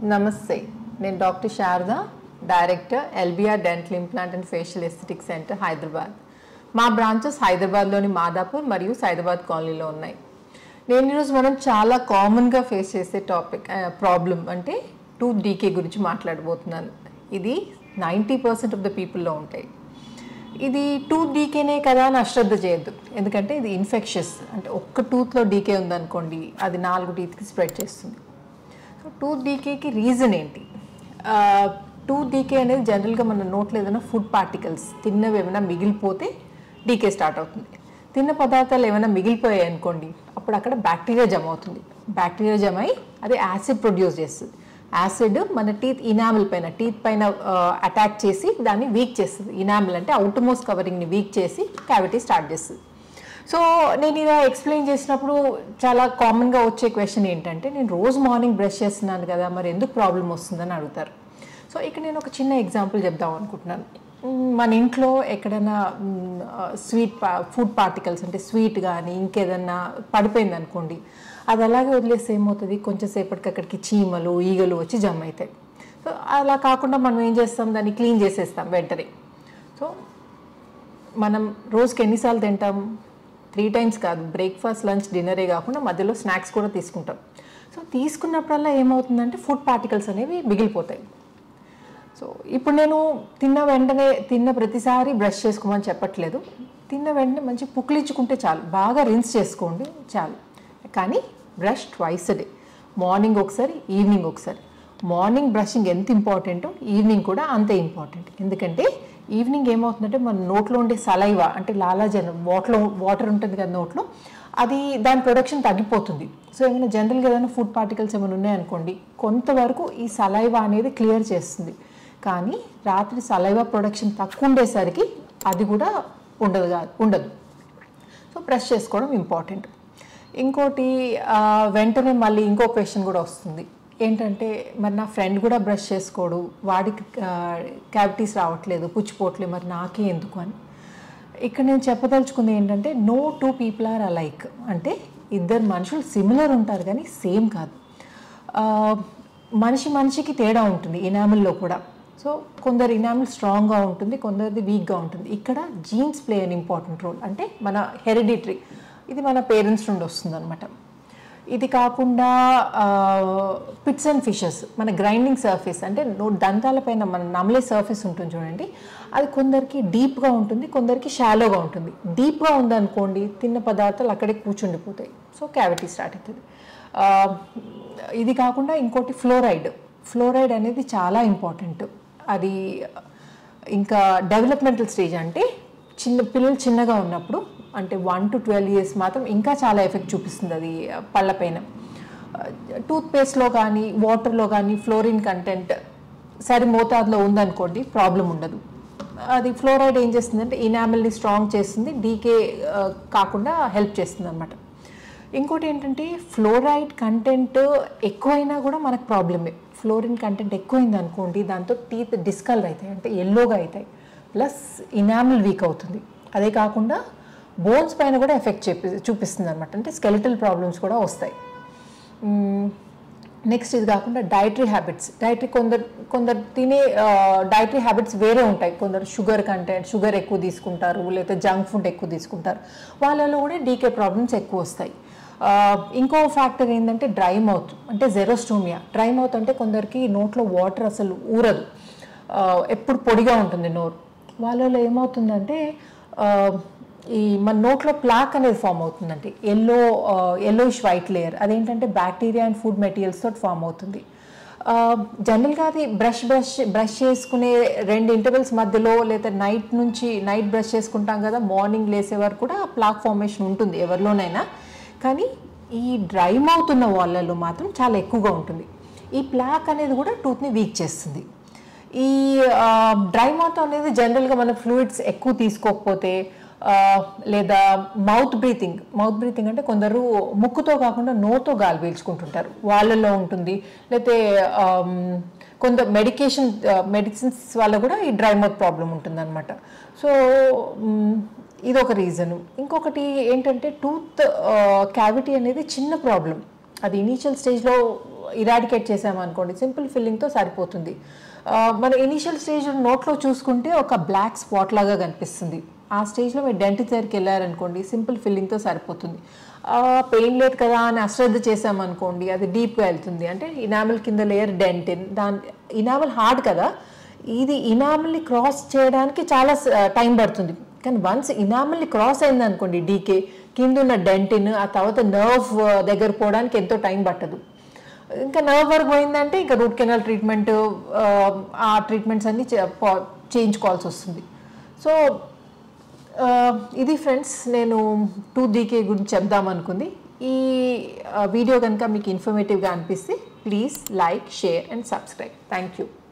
నమస్తే నేను doctor Sharada director LBR dental implant and facial aesthetic centre Hyderabad మా బ్రాంచెస్ హైదరాబాద్లోని మాదాపూర్ మరియు సైదాబాద్ కాలనీలో ఉన్నాయి నేను ఈరోజు మనం చాలా కామన్గా ఫేస్ చేసే టాపిక్ ప్రాబ్లం అంటే టూత్ డీకే గురించి మాట్లాడబోతున్నాను ఇది నైంటీ పర్సెంట్ ఆఫ్ ద పీపుల్లో ఉంటాయి ఇది టూత్ డీకేనే కదా అని అశ్రద్ధ చేయొద్దు ఎందుకంటే ఇది ఇన్ఫెక్షస్ అంటే ఒక్క టూత్లో డీకే ఉందనుకోండి అది నాలుగు టీత్కి స్ప్రెడ్ చేస్తుంది సో టూత్ డీకేకి రీజన్ ఏంటి టూత్ డీకే అనేది జనరల్గా మన నోట్లో ఏదైనా ఫుడ్ పార్టికల్స్ తిన్నవి ఏమైనా మిగిలిపోతే డీకే స్టార్ట్ అవుతుంది తిన్న పదార్థాలు ఏమైనా మిగిలిపోయాయి అనుకోండి అప్పుడు అక్కడ బ్యాక్టీరియా జమ అవుతుంది బ్యాక్టీరియా జమ అయి అది యాసిడ్ ప్రొడ్యూస్ చేస్తుంది యాసిడ్ మన టీత్ ఇనామిల్ పైన టీత్ పైన అటాక్ చేసి దాన్ని వీక్ చేస్తుంది ఇనామిల్ అంటే అవుటమోస్ట్ కవరింగ్ని వీక్ చేసి క్యావిటీ స్టార్ట్ చేస్తుంది సో నేను ఇలా ఎక్స్ప్లెయిన్ చేసినప్పుడు చాలా కామన్గా వచ్చే క్వశ్చన్ ఏంటంటే నేను రోజు మార్నింగ్ బ్రష్ చేస్తున్నాను కదా మరి ఎందుకు ప్రాబ్లం వస్తుందని అడుగుతారు సో ఇక్కడ నేను ఒక చిన్న ఎగ్జాంపుల్ చెప్దాం అనుకుంటున్నాను మ్మ్, మన ఇంట్లో ఎక్కడైనా స్వీట్ ఫుడ్ పార్టికల్స్ అంటే స్వీట్ కానీ ఇంకేదన్నా పడిపోయింది అనుకోండి అది అలాగే వదిలేస్తే ఏమవుతుంది కొంచెం సేపటికి అక్కడికి చీమలు ఈగలు వచ్చి జమ అవుతాయి సో అలా కాకుండా మనం ఏం చేస్తాం దాన్ని క్లీన్ చేసేస్తాం వెంటనే సో మనం రోజుకి ఎన్నిసార్లు తింటాం త్రీ టైమ్స్ కాదు బ్రేక్ఫాస్ట్ లంచ్ డిన్నరే కాకుండా మధ్యలో స్నాక్స్ కూడా తీసుకుంటాం సో తీసుకున్నప్పుడల్లా ఏమవుతుందంటే ఫుడ్ పార్టికల్స్ అనేవి మిగిలిపోతాయి సో ఇప్పుడు నేను తిన్న వెంటనే తిన్న ప్రతిసారి బ్రష్ చేసుకోమని చెప్పట్లేదు తిన్న వెంటనే మంచి పుక్కిలించుకుంటే చాలు బాగా రిన్స్ చేసుకోండి చాలు కానీ బ్రష్ ట్వైస్ డే మార్నింగ్ ఒకసారి ఈవినింగ్ ఒకసారి మార్నింగ్ బ్రషింగ్ ఎంత ఇంపార్టెంటో ఈవినింగ్ కూడా అంతే ఇంపార్టెంట్ ఎందుకంటే ఈవినింగ్ ఏమవుతుందంటే మన నోట్లో ఉండే సలైవా అంటే లాలాజలం వాటర్ వాటర్ ఉంటుంది కదా నోట్లో అది దాని ప్రొడక్షన్ తగ్గిపోతుంది సో ఏమైనా జనరల్గా ఏదైనా ఫుడ్ పార్టికల్స్ ఏమైనా ఉన్నాయనుకోండి కొంతవరకు ఈ సలైవా అనేది క్లియర్ చేస్తుంది కానీ రాత్రి సలైవా ప్రొడక్షన్ తక్కువ ఉండేసరికి అది కూడా ఉండదు కాదు ఉండదు సో బ్రష్ చేసుకోవడం ఇంపార్టెంట్ ఇంకోటి ఆ, వెంటనే మళ్ళీ ఇంకో క్వశ్చన్ కూడా వస్తుంది ఏంటంటే మరి నా ఫ్రెండ్ కూడా బ్రష్ చేసుకోడు వాడికి క్యావిటీస్ రావట్లేదు పుచ్చిపోవట్లేదు మరి నాకే ఎందుకు అని ఇక్కడ నేను చెప్పదలుచుకుంది ఏంటంటే no two people are alike అంటే ఇద్దరు మనుషులు సిమిలర్ ఉంటారు కానీ సేమ్ కాదు ఆ, మనిషి మనిషికి తేడా ఉంటుంది ఇనామిల్లో కూడా సో కొందరు ఇనామిల్ స్ట్రాంగ్గా ఉంటుంది కొందరిది వీక్గా ఉంటుంది ఇక్కడ genes play an important role అంటే మన హెరిడిటరీ ఇది మన పేరెంట్స్ నుండి వస్తుంది అనమాట ఇది కాకుండా పిట్స్ అండ్ ఫిషెస్ మన గ్రైండింగ్ సర్ఫేస్ అంటే నో దంతాల పైన మన నమలే సర్ఫేస్ ఉంటుంది చూడండి అది కొందరికి డీప్గా ఉంటుంది కొందరికి షాలోగా ఉంటుంది డీప్గా ఉందనుకోండి తిన్న పదార్థాలు అక్కడే కూర్చుండిపోతాయి సో క్యావిటీ స్టార్ట్ అవుతుంది ఆ, ఇది కాకుండా ఇంకోటి ఫ్లోరైడ్ ఫ్లోరైడ్ అనేది చాలా ఇంపార్టెంట్ అది ఇంకా డెవలప్మెంటల్ స్టేజ్ అంటే చిన్న పిల్లలు చిన్నగా ఉన్నప్పుడు అంటే వన్ టు ట్వెల్వ్ ఇయర్స్ మాత్రం ఇంకా చాలా ఎఫెక్ట్ చూపిస్తుంది అది పళ్ళపైన టూత్ పేస్ట్లో కానీ వాటర్లో కానీ ఫ్లోరిన్ కంటెంట్ సరి మోతాదులో ఉందనుకోండి ప్రాబ్లం ఉండదు అది ఫ్లోరైడ్ ఏం చేస్తుందంటే ఇనామిల్ని స్ట్రాంగ్ చేస్తుంది డీకే కాకుండా హెల్ప్ చేస్తుంది అనమాట ఇంకోటి ఏంటంటే ఫ్లోరైడ్ కంటెంట్ ఎక్కువైనా కూడా మనకు ప్రాబ్లమే ఫ్లోరిన్ కంటెంట్ ఎక్కువైంది అనుకోండి దాంతో టీత్ డిస్కలర్ అవుతాయి అంటే ఎల్లోగా అవుతాయి ప్లస్ ఇనామిల్ వీక్ అవుతుంది అదే కాకుండా బోన్స్ పైన కూడా ఎఫెక్ట్ చూపి చూపిస్తుంది అనమాట అంటే స్కెలిటల్ ప్రాబ్లమ్స్ కూడా వస్తాయి నెక్స్ట్ ఇది కాకుండా డైటరీ హ్యాబిట్స్ డైటరీ కొందరు కొందరు తినే డైటరీ హ్యాబిట్స్ వేరే ఉంటాయి కొందరు షుగర్ కంటెంట్ షుగర్ ఎక్కువ తీసుకుంటారు లేకపోతే జంక్ ఫుడ్ ఎక్కువ తీసుకుంటారు వాళ్ళలో కూడా డీకే ప్రాబ్లమ్స్ ఎక్కువ వస్తాయి ఆ, ఇంకో ఫ్యాక్టర్ ఏంటంటే డ్రై మౌత్ అంటే జెరోస్టోమియా డ్రై మౌత్ అంటే కొందరికి నోట్లో వాటర్ అసలు ఊరదు ఆ, ఎప్పుడు పొడిగా ఉంటుంది నోరు వాళ్ళలో ఏమవుతుందంటే ఆ, ఈ మన నోట్లో ప్లాక్ అనేది ఫామ్ అవుతుందండి ఎల్లో ఎల్లోయిష్ వైట్ లేయర్ అదేంటంటే బ్యాక్టీరియా అండ్ ఫుడ్ మెటీరియల్స్ తోటి ఫామ్ అవుతుంది జనరల్గా అది బ్రష్ బ్రష్ బ్రష్ చేసుకునే రెండు ఇంటర్వెల్స్ మధ్యలో లేదా నైట్ నుంచి నైట్ బ్రష్ చేసుకుంటాం కదా మార్నింగ్ లేసే వరకు కూడా ప్లాక్ ఫార్మేషన్ ఉంటుంది ఎవరిలోనైనా కానీ ఈ డ్రై మౌత్ ఉన్న వాళ్ళలో మాత్రం చాలా ఎక్కువగా ఉంటుంది ఈ ప్లాక్ అనేది కూడా టూత్ని వీక్ చేస్తుంది ఈ డ్రై మౌత్ అనేది జనరల్గా మన ఫ్లూయిడ్స్ ఎక్కువ తీసుకోకపోతే ఆ, లేదా మౌత్ బ్రీతింగ్ మౌత్ బ్రీతింగ్ అంటే కొందరు ముక్కుతో కాకుండా నోతో గాలి పీల్చుకుంటుంటారు వాళ్ళలో ఉంటుంది లేకపోతే ఆమ్, కొంత మెడికేషన్ మెడిసిన్స్ వల్ల కూడా ఈ డ్రై మౌత్ ప్రాబ్లం ఉంటుందన్నమాట సో మ్, ఇది ఒక రీజన్ ఇంకొకటి ఏంటంటే టూత్ క్యావిటీ అనేది చిన్న ప్రాబ్లం అది ఇనీషియల్ స్టేజ్లో ఇరాడికేట్ చేసామనుకోండి సింపుల్ ఫిల్లింగ్తో సరిపోతుంది ఆ, మన ఇనిషియల్ స్టేజ్ నోట్లో చూసుకుంటే ఒక బ్లాక్ స్పాట్ లాగా కనిపిస్తుంది ఆ స్టేజ్లో మీరు డెంటిస్ట్ దగ్గరికి వెళ్ళారనుకోండి సింపుల్ ఫిల్లింగ్తో సరిపోతుంది పెయిన్ లేదు కదా అని అశ్రద్ధ చేసామనుకోండి అది డీప్గా వెళ్తుంది అంటే ఇనామిల్ కింద లేయర్ డెంటిన్ దాని ఇనామిల్ హార్డ్ కదా ఇది ఇనామిల్ని క్రాస్ చేయడానికి చాలా టైం పడుతుంది కానీ వన్స్ ఇనామిల్ని క్రాస్ అయింది అనుకోండి డీకే కింద ఉన్న డెంటిన్ ఆ తర్వాత నర్వ్ దగ్గర పోవడానికి ఎంతో టైం పట్టదు ఇంకా నర్వ్ వరకు పోయిందంటే ఇంకా రూట్ కెనాల్ ట్రీట్మెంట్ ఆ ట్రీట్మెంట్స్ అన్ని చే- పో- చేయించుకోవాల్సి వస్తుంది సో ఆ, ఇది ఫ్రెండ్స్ నేను టూ డీకే గురించి చెప్దాం అనుకుంది ఈ ఆ, వీడియో కనుక మీకు ఇన్ఫర్మేటివ్గా అనిపిస్తే please like share and subscribe thank you